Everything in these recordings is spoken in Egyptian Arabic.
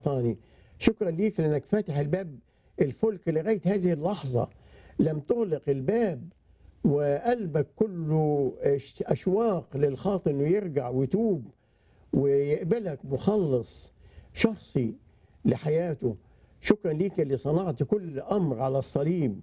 ثاني شكرا ليك لانك فاتح الباب الفلك لغايه هذه اللحظه لم تغلق الباب وقلبك كله اش- اشواق للخاطئ انه يرجع ويتوب ويقبلك مخلص شخصي لحياته شكرا ليك اللي صنعت كل امر على الصليب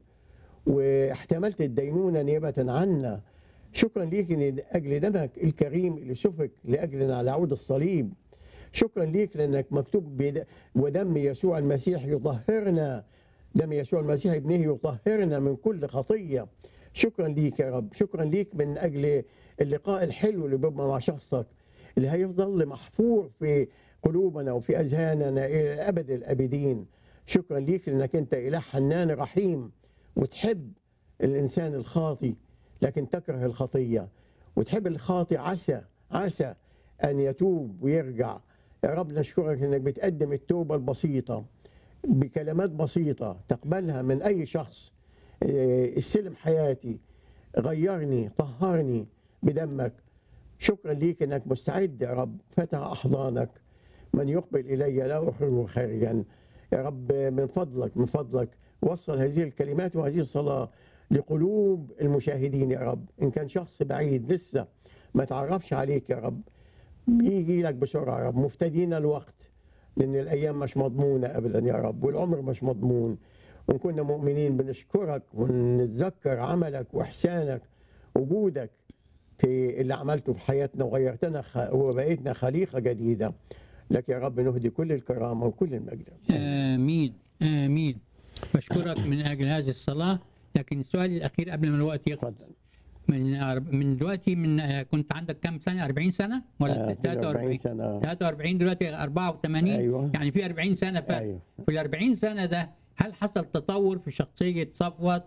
واحتملت الدينونه نيابه عنا شكرا ليك من اجل دمك الكريم اللي سفك لاجلنا على عود الصليب شكرا ليك لانك مكتوب بد- ودم يسوع المسيح يطهرنا دم يسوع المسيح ابنه يطهرنا من كل خطيه شكرا ليك يا رب شكرا ليك من اجل اللقاء الحلو اللي بيبقى مع شخصك اللي هيفضل محفور في قلوبنا وفي اذهاننا الى ابد الابدين شكرا ليك لانك انت اله حنان رحيم وتحب الانسان الخاطي لكن تكره الخطيه وتحب الخاطي عسى عسى ان يتوب ويرجع يا رب نشكرك انك بتقدم التوبه البسيطه بكلمات بسيطه تقبلها من اي شخص إيه، استلم حياتي غيرني طهرني بدمك شكرا ليك انك مستعد يا رب فتح احضانك من يقبل الي لا اخرجه خارجا يا رب من فضلك من فضلك وصل هذه الكلمات وهذه الصلاه لقلوب المشاهدين يا رب ان كان شخص بعيد لسه ما تعرفش عليك يا رب يجي لك بسرعه يا رب مفتدين الوقت لان الايام مش مضمونه ابدا يا رب والعمر مش مضمون وان كنا مؤمنين بنشكرك ونتذكر عملك واحسانك وجودك في اللي عملته في حياتنا وغيرتنا خ... وبقيتنا خليقه جديده لك يا رب نهدي كل الكرامه وكل المجد آمين آمين بشكرك من أجل هذه الصلاة لكن السؤال الأخير قبل ما الوقت يخلص اتفضل من أرب- من دلوقتي من آه، كنت عندك كم سنة 40 سنة ولا آه، 43 سنه 43 دلوقتي 84 أيوة. يعني في 40 سنة فرق ايوه في ال 40 سنة ده هل حصل تطور في شخصية صفوت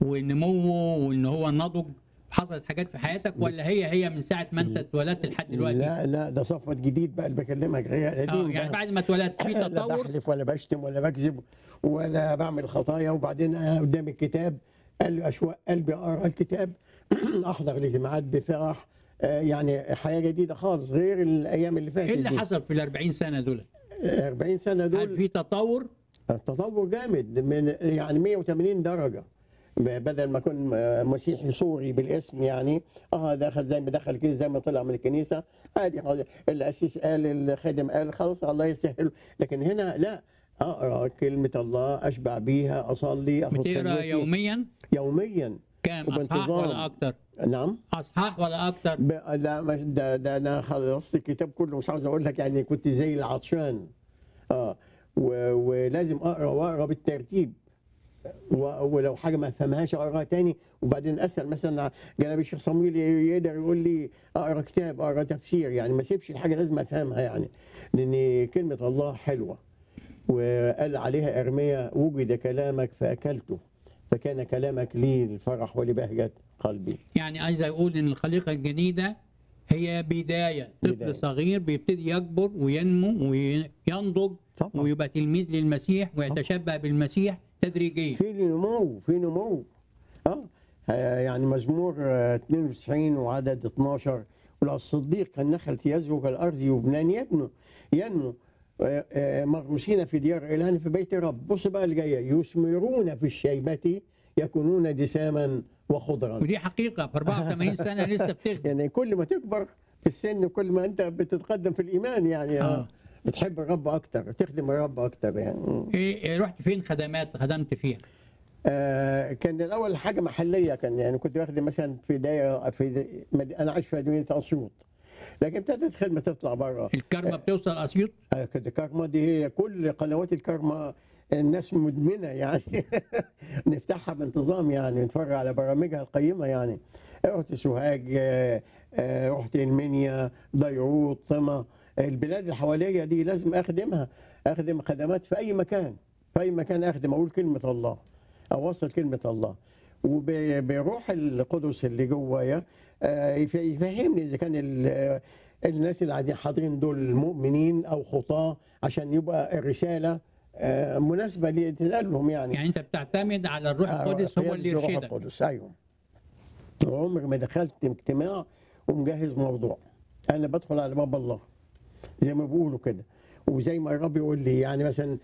ونموه وإن هو نضج حصلت حاجات في حياتك ولا هي هي من ساعة ما أنت اتولدت لحد دلوقتي؟ لا لا ده صفوت جديد بقى اللي بكلمك غير اه قديم يعني ده. بعد ما اتولدت في لا تطور بحلف ولا بشتم ولا بكذب ولا بعمل خطايا وبعدين أنا قدام الكتاب قال اشواق قلبي اقرا الكتاب احضر الاجتماعات بفرح آه، يعني حياه جديده خالص غير الايام اللي فاتت ايه اللي دي. حصل في ال 40 سنة دول؟ 40 سنه هل دول في تطور؟ تطور جامد من يعني 180 درجه بدل ما اكون مسيحي سوري بالاسم يعني اه دخل زي ما دخل الكنيسه زي ما طلع من الكنيسه عادي خلاص الاسيس قال الخادم قال خلاص الله يسهل لكن هنا لا اقرا كلمه الله اشبع بيها اصلي اخد بتقرا خلوتي يوميا يوميا كام اصحاح وبانتظام. ولا اكتر؟ نعم اصحاح ولا اكتر؟ ب... لا مش ده, ده انا خلصت الكتاب كله مش عاوز اقول لك يعني كنت زي العطشان اه و... ولازم اقرا واقرا بالترتيب و... ولو حاجه ما افهمهاش اقراها تاني وبعدين اسال مثلا جناب الشيخ صمويل يقدر يقول لي اقرا كتاب اقرا تفسير يعني ما اسيبش الحاجه لازم افهمها يعني لان كلمه الله حلوه وقال عليها ارميا وجد كلامك فاكلته فكان كلامك لي للفرح ولبهجه قلبي يعني عايز اقول ان الخليقه الجديده هي بدايه طفل بداية. صغير بيبتدي يكبر وينمو وينضج طبعا ويبقى تلميذ للمسيح ويتشبه بالمسيح تدريجيا في نمو في نمو اه آه، يعني مزمور آه، 92 وعدد 12 ولو الصديق كان نخلة يزرع كالأرض يبنان يبنو ينمو آه، آه، مغروسين في ديار إله في بيت رب بص بقى اللي جاية يثمرون في الشيبة يكونون دساما وخضرا ودي حقيقه في 84 سنه لسه بتخدم يعني كل ما تكبر في السن كل ما انت بتتقدم في الايمان يعني آه. آه. بتحب الرب اكتر تخدم الرب اكتر يعني مم. ايه رحت فين خدمات خدمت فيها؟ آه، كان الاول حاجه محليه كان يعني كنت واخد مثلا في دايره في زي- مد- انا عايش في مدينه اسيوط لكن ابتدت خدمه تطلع بره الكرمه بتوصل اسيوط آه، كده كارما دي هي كل قنوات الكارما الناس مدمنه يعني نفتحها بانتظام يعني نتفرج على برامجها القيمه يعني رحت سوهاج آه، آه، رحت المنيا بيروت طمة البلاد اللي حواليا دي لازم اخدمها اخدم خدمات في اي مكان في اي مكان اخدم اقول كلمه الله اوصل كلمه الله وبروح القدس اللي جوايا آه، يف- يفهمني اذا كان ال- الناس اللي قاعدين حاضرين دول مؤمنين او خطاه عشان يبقى الرساله آه، مناسبه لتتقال لهم يعني يعني انت بتعتمد على الروح آه، القدس هو قيادة اللي الروح يرشدك القدس ايوه عمري ما دخلت اجتماع ومجهز موضوع انا بدخل على باب الله زي ما بيقولوا كده وزي ما الرب يقول لي يعني مثلا